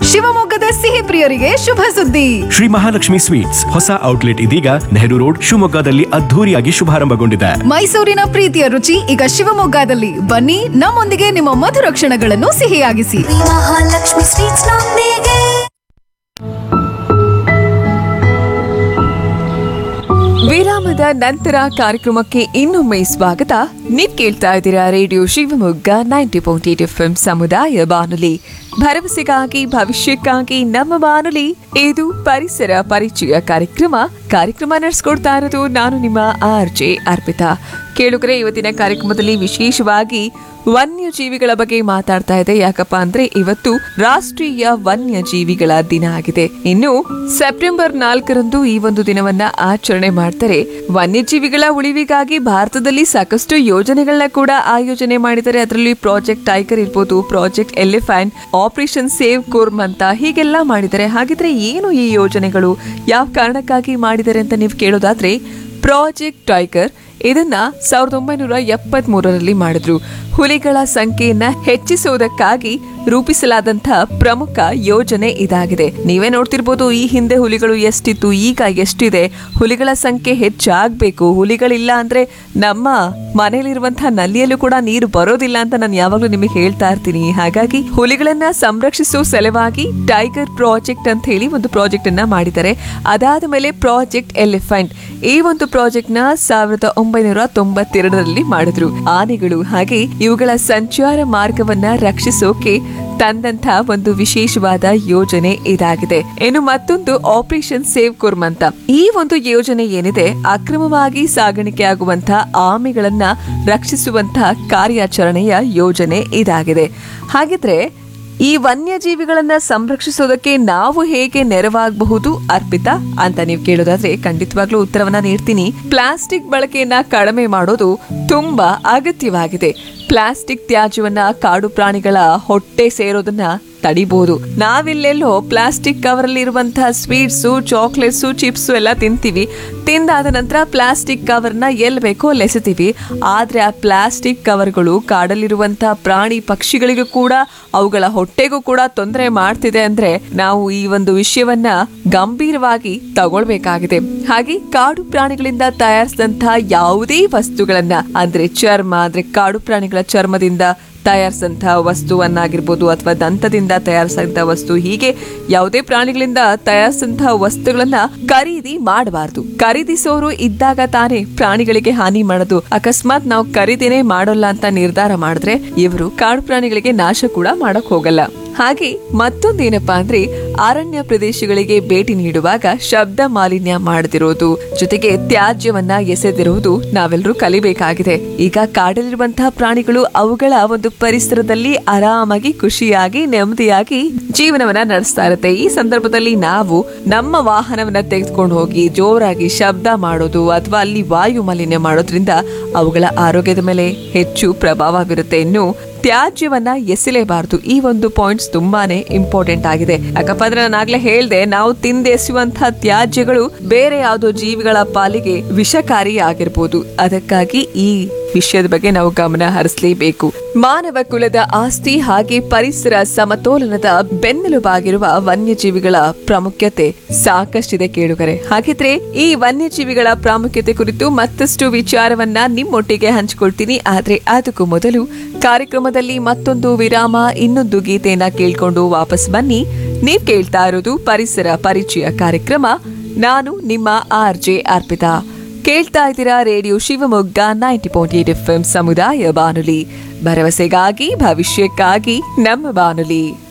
ಶಿವಮೊಗ್ಗದ ಸಿಹಿ ಪ್ರಿಯರಿಗೆ ಶುಭ ಸುದ್ದಿ ಶ್ರೀ ಮಹಾಲಕ್ಷ್ಮಿ ಸ್ವೀಟ್ಸ್ ಹೊಸ ಔಟ್ಲೆಟ್ ಇದೀಗ ನೆಹರು ರೋಡ್ ಶಿವಮೊಗ್ಗದಲ್ಲಿ ಅದ್ಧೂರಿಯಾಗಿ ಶುಭಾರಂಭಗೊಂಡಿದೆ ಮೈಸೂರಿನ ಪ್ರೀತಿಯ ರುಚಿ ಈಗ ಶಿವಮೊಗ್ಗದಲ್ಲಿ ಬನ್ನಿ ನಮ್ಮೊಂದಿಗೆ ನಿಮ್ಮ ಮಧುರ ಕ್ಷಣಗಳನ್ನು ಸಿಹಿಯಾಗಿಸಿ ಶ್ರೀ ಮಹಾಲಕ್ಷ್ಮಿ ಸ್ವೀಟ್ಸ್ ನೊಂದಿಗೆ ವಿರಾಮದ ನಂತರ ಕಾರ್ಯಕ್ರಮಕ್ಕೆ ಇನ್ನೊಮ್ಮೆ ಸ್ವಾಗತ ನೀವ್ ಕೇಳ್ತಾ ಇದ್ದೀರಾ radio Shivamogga ninety point eight F M ಸಮುದಾಯ ಬಾನುಲಿ ಭರವಸೆಗಾಗಿ ಭವಿಷ್ಯಕ್ಕಾಗಿ ನಮ್ಮ ಬಾನುಲಿ ಇದು ಪರಿಸರ ಪರಿಚಯ ಕಾರ್ಯಕ್ರಮ ಕಾರ್ಯಕ್ರಮ ನಡೆಸ್ಕೊಡ್ತಾ ಇರೋದು ನಾನು ನಿಮ್ಮ ಆರ್ ಜೆ ಅರ್ಪಿತಾ ಕೇಳುಗರೆ ಇವತ್ತಿನ ಕಾರ್ಯಕ್ರಮದಲ್ಲಿ ವಿಶೇಷವಾಗಿ ವನ್ಯಜೀವಿಗಳ ಬಗ್ಗೆ ಮಾತಾಡ್ತಾ ಇದೆ ಯಾಕಪ್ಪ ಅಂದ್ರೆ ಇವತ್ತು ರಾಷ್ಟ್ರೀಯ ವನ್ಯಜೀವಿಗಳ ದಿನ ಆಗಿದೆ ಇನ್ನು ಸೆಪ್ಟೆಂಬರ್ ನಾಲ್ಕರಂದು ಈ ಒಂದು ದಿನವನ್ನ ಆಚರಣೆ ಮಾಡ್ತಾರೆ ವನ್ಯಜೀವಿಗಳ ಉಳಿವಿಗಾಗಿ ಭಾರತದಲ್ಲಿ ಸಾಕಷ್ಟು ಯೋಜನೆಗಳನ್ನ ಕೂಡ ಆಯೋಜನೆ ಮಾಡಿದ್ದಾರೆ ಅದರಲ್ಲಿ ಪ್ರಾಜೆಕ್ಟ್ ಟೈಗರ್ ಇರ್ಬೋದು ಪ್ರಾಜೆಕ್ಟ್ ಎಲಿಫ್ಯಾಂಟ್ ಆಪರೇಷನ್ ಸೇವ್ ಕೋರ್ಮ್ ಅಂತ ಹೀಗೆಲ್ಲ ಮಾಡಿದ್ದಾರೆ ಹಾಗಿದ್ರೆ ಏನು ಈ ಯೋಜನೆಗಳು ಯಾವ ಕಾರಣಕ್ಕಾಗಿ ಮಾಡಿದ್ದಾರೆ ಅಂತ ನೀವು ಕೇಳೋದಾದ್ರೆ ಪ್ರಾಜೆಕ್ಟ್ ಟೈಗರ್ ಇದನ್ನ ಸಾವಿರದ ಒಂಬೈನೂರ ಎಪ್ಪತ್ತ್ ಮೂರರಲ್ಲಿ ಮಾಡಿದ್ರು ಹುಲಿಗಳ ಸಂಖ್ಯೆಯನ್ನ ಹೆಚ್ಚಿಸುವುದಕ್ಕಾಗಿ ರೂಪಿಸಲಾದಂತಹ ಪ್ರಮುಖ ಯೋಜನೆ ಇದಾಗಿದೆ ನೀವೇ ನೋಡ್ತಿರ್ಬೋದು ಈ ಹಿಂದೆ ಹುಲಿಗಳು ಎಷ್ಟಿತ್ತು ಈಗ ಎಷ್ಟಿದೆ ಹುಲಿಗಳ ಸಂಖ್ಯೆ ಹೆಚ್ಚಾಗಬೇಕು ಹುಲಿಗಳಿಲ್ಲ ಅಂದ್ರೆ ನಮ್ಮ ಮನೆಯಲ್ಲಿರುವಂತಹ ನಲ್ಲಿಯಲ್ಲೂ ಕೂಡ ನೀರು ಬರೋದಿಲ್ಲ ಅಂತ ನಾನು ಯಾವಾಗಲೂ ನಿಮಗೆ ಹೇಳ್ತಾ ಇರ್ತೀನಿ ಹಾಗಾಗಿ ಹುಲಿಗಳನ್ನ ಸಂರಕ್ಷಿಸುವ ಸಲುವಾಗಿ ಟೈಗರ್ ಪ್ರಾಜೆಕ್ಟ್ ಅಂತ ಹೇಳಿ ಒಂದು ಪ್ರಾಜೆಕ್ಟ್ ಅನ್ನ ಮಾಡಿದ್ದಾರೆ ಅದಾದ ಮೇಲೆ ಪ್ರಾಜೆಕ್ಟ್ ಎಲಿಫೆಂಟ್ ಈ ಒಂದು ಪ್ರಾಜೆಕ್ಟ್ ನ ಸಾವಿರದ ಒಂಬೈನೂರ ತೊಂಬತ್ತೆರಡರಲ್ಲಿ ಮಾಡಿದ್ರು ಆನೆಗಳು ಹಾಗೆ ಇವುಗಳ ಸಂಚಾರ ಮಾರ್ಗವನ್ನ ರಕ್ಷಿಸೋಕೆ ತಂದಂತ ಒಂದು ವಿಶೇಷವಾದ ಯೋಜನೆ ಇದಾಗಿದೆ ಇನ್ನು ಮತ್ತೊಂದು ಆಪರೇಷನ್ ಸೇವ್ ಕುರ್ಮ್ ಅಂತ ಈ ಒಂದು ಯೋಜನೆ ಏನಿದೆ ಅಕ್ರಮವಾಗಿ ಸಾಗಾಣಿಕೆ ಆಗುವಂತಹ ಆಮೆಗಳನ್ನ ರಕ್ಷಿಸುವಂತಹ ಕಾರ್ಯಾಚರಣೆಯ ಯೋಜನೆ ಇದಾಗಿದೆ ಹಾಗಿದ್ರೆ ಈ ವನ್ಯಜೀವಿಗಳನ್ನ ಸಂರಕ್ಷಿಸೋದಕ್ಕೆ ನಾವು ಹೇಗೆ ನೆರವಾಗಬಹುದು ಅರ್ಪಿತಾ ಅಂತ ನೀವು ಕೇಳೋದಾದ್ರೆ ಖಂಡಿತವಾಗ್ಲೂ ಉತ್ತರವನ್ನ ನೀಡ್ತೀನಿ ಪ್ಲಾಸ್ಟಿಕ್ ಬಳಕೆಯನ್ನ ಕಡಿಮೆ ಮಾಡೋದು ತುಂಬಾ ಅಗತ್ಯವಾಗಿದೆ ಪ್ಲಾಸ್ಟಿಕ್ ತ್ಯಾಜ್ಯವನ್ನ ಕಾಡು ಪ್ರಾಣಿಗಳ ಹೊಟ್ಟೆ ಸೇರೋದನ್ನ ತಡಿಬಹುದು ನಾವಿಲ್ಲೆಲ್ಲೋ ಪ್ಲಾಸ್ಟಿಕ್ ಕವರ್ ಅಲ್ಲಿ ಇರುವಂತಹ ಸ್ವೀಟ್ಸು ಚಾಕ್ಲೇಟ್ಸು ಚಿಪ್ಸು ಎಲ್ಲ ತಿಂತೀವಿ ತಿಂದಾದ ನಂತರ ಪ್ಲಾಸ್ಟಿಕ್ ಕವರ್ನ ಎಲ್ಲಿ ಬೇಕೋ ಲೆಸಿತೀವಿ ಆದ್ರೆ ಆ ಪ್ಲಾಸ್ಟಿಕ್ ಕವರ್ಗಳು ಕಾಡಲ್ಲಿರುವಂತಹ ಪ್ರಾಣಿ ಪಕ್ಷಿಗಳಿಗೂ ಕೂಡ ಅವುಗಳ ಹೊಟ್ಟೆಗೂ ಕೂಡ ತೊಂದರೆ ಮಾಡ್ತಿದೆ ಅಂದ್ರೆ ನಾವು ಈ ಒಂದು ವಿಷಯವನ್ನ ಗಂಭೀರವಾಗಿ ತಗೊಳ್ಬೇಕಾಗಿದೆ ಹಾಗೆ ಕಾಡು ಪ್ರಾಣಿಗಳಿಂದ ತಯಾರಿಸಿದಂತಹ ಯಾವುದೇ ವಸ್ತುಗಳನ್ನ ಅಂದ್ರೆ ಚರ್ಮ ಅಂದ್ರೆ ಕಾಡು ಪ್ರಾಣಿಗಳ ಚರ್ಮದಿಂದ ತಯಾರಿಸಿದಂತಹ ವಸ್ತುವನ್ನಾಗಿರ್ಬೋದು ಅಥವಾ ದಂತದಿಂದ ತಯಾರಿಸಿದಂತಹ ವಸ್ತು ಹೀಗೆ ಯಾವುದೇ ಪ್ರಾಣಿಗಳಿಂದ ತಯಾರಿಸಿದಂತಹ ವಸ್ತುಗಳನ್ನ ಖರೀದಿ ಮಾಡಬಾರ್ದು ಖರೀದಿಸೋರು ಇದ್ದಾಗ ತಾನೇ ಪ್ರಾಣಿಗಳಿಗೆ ಹಾನಿ ಮಾಡೋದು ಅಕಸ್ಮಾತ್ ನಾವು ಖರೀದಿನೇ ಮಾಡೋಲ್ಲ ಅಂತ ನಿರ್ಧಾರ ಮಾಡಿದ್ರೆ ಇವರು ಕಾಡು ಪ್ರಾಣಿಗಳಿಗೆ ನಾಶ ಕೂಡ ಮಾಡಕ್ ಹೋಗಲ್ಲ ಹಾಗೆ ಮತ್ತೊಂದೇನಪ್ಪಾ ಅಂದ್ರೆ ಅರಣ್ಯ ಪ್ರದೇಶಗಳಿಗೆ ಭೇಟಿ ನೀಡುವಾಗ ಶಬ್ದ ಮಾಲಿನ್ಯ ಮಾಡದಿರೋದು ಜೊತೆಗೆ ತ್ಯಾಜ್ಯವನ್ನ ಎಸೆದಿರುವುದು ನಾವೆಲ್ಲರೂ ಕಲಿಬೇಕಾಗಿದೆ ಈಗ ಕಾಡಲ್ಲಿರುವಂತಹ ಪ್ರಾಣಿಗಳು ಅವುಗಳ ಒಂದು ಪರಿಸರದಲ್ಲಿ ಆರಾಮಾಗಿ ಖುಷಿಯಾಗಿ ನೆಮ್ಮದಿಯಾಗಿ ಜೀವನವನ್ನ ನಡೆಸ್ತಾ ಇರುತ್ತೆ ಈ ಸಂದರ್ಭದಲ್ಲಿ ನಾವು ನಮ್ಮ ವಾಹನವನ್ನ ತೆಗೆದುಕೊಂಡು ಹೋಗಿ ಜೋರಾಗಿ ಶಬ್ದ ಮಾಡೋದು ಅಥವಾ ಅಲ್ಲಿ ವಾಯು ಮಾಲಿನ್ಯ ಮಾಡೋದ್ರಿಂದ ಅವುಗಳ ಆರೋಗ್ಯದ ಮೇಲೆ ಹೆಚ್ಚು ಪ್ರಭಾವ ಬೀರುತ್ತೆ ಇನ್ನು ತ್ಯಾಜ್ಯವನ್ನ ಎಸೆಲೇಬಾರದು ಈ ಒಂದು ಪಾಯಿಂಟ್ಸ್ ತುಂಬಾನೇ ಇಂಪಾರ್ಟೆಂಟ್ ಆಗಿದೆ ಯಾಕಪ್ಪ ಅಂದ್ರೆ ನಾನು ಆಗ್ಲೇ ಹೇಳ್ದೆ ನಾವು ತಿಂದೆಸೆಯುವಂತಹ ತ್ಯಾಜ್ಯಗಳು ಬೇರೆ ಯಾವುದೋ ಜೀವಿಗಳ ಪಾಲಿಗೆ ವಿಷಕಾರಿ ಆಗಿರ್ಬೋದು ಅದಕ್ಕಾಗಿ ಈ ವಿಷಯದ ಬಗ್ಗೆ ನಾವು ಗಮನ ಹರಿಸಲೇಬೇಕು ಮಾನವ ಕುಲದ ಆಸ್ತಿ ಹಾಗೆ ಪರಿಸರ ಸಮತೋಲನದ ಬೆನ್ನೆಲುಬಾಗಿರುವ ವನ್ಯಜೀವಿಗಳ ಪ್ರಾಮುಖ್ಯತೆ ಸಾಕಷ್ಟಿದೆ ಕೇಳುಗರೆ ಹಾಗಿದ್ರೆ ಈ ವನ್ಯಜೀವಿಗಳ ಪ್ರಾಮುಖ್ಯತೆ ಕುರಿತು ಮತ್ತಷ್ಟು ವಿಚಾರವನ್ನ ನಿಮ್ಮೊಟ್ಟಿಗೆ ಹಂಚಿಕೊಳ್ತೀನಿ ಆದ್ರೆ ಅದಕ್ಕೂ ಮೊದಲು ಕಾರ್ಯಕ್ರಮದಲ್ಲಿ ಮತ್ತೊಂದು ವಿರಾಮ ಇನ್ನೊಂದು ಗೀತೆಯನ್ನ ಕೇಳ್ಕೊಂಡು ವಾಪಸ್ ಬನ್ನಿ ನೀವ್ ಕೇಳ್ತಾ ಇರೋದು ಪರಿಸರ ಪರಿಚಯ ಕಾರ್ಯಕ್ರಮ ನಾನು ನಿಮ್ಮ ಆರ್ ಜೆ ಅರ್ಪಿತಾ ಕೇಳ್ತಾ ಇದ್ದೀರಾ radio Shivamogga ninety point eight F ಸಮುದಾಯ ಬಾನುಲಿ ಭರವಸೆಗಾಗಿ ಭವಿಷ್ಯಕ್ಕಾಗಿ ನಮ್ಮ ಬಾನುಲಿ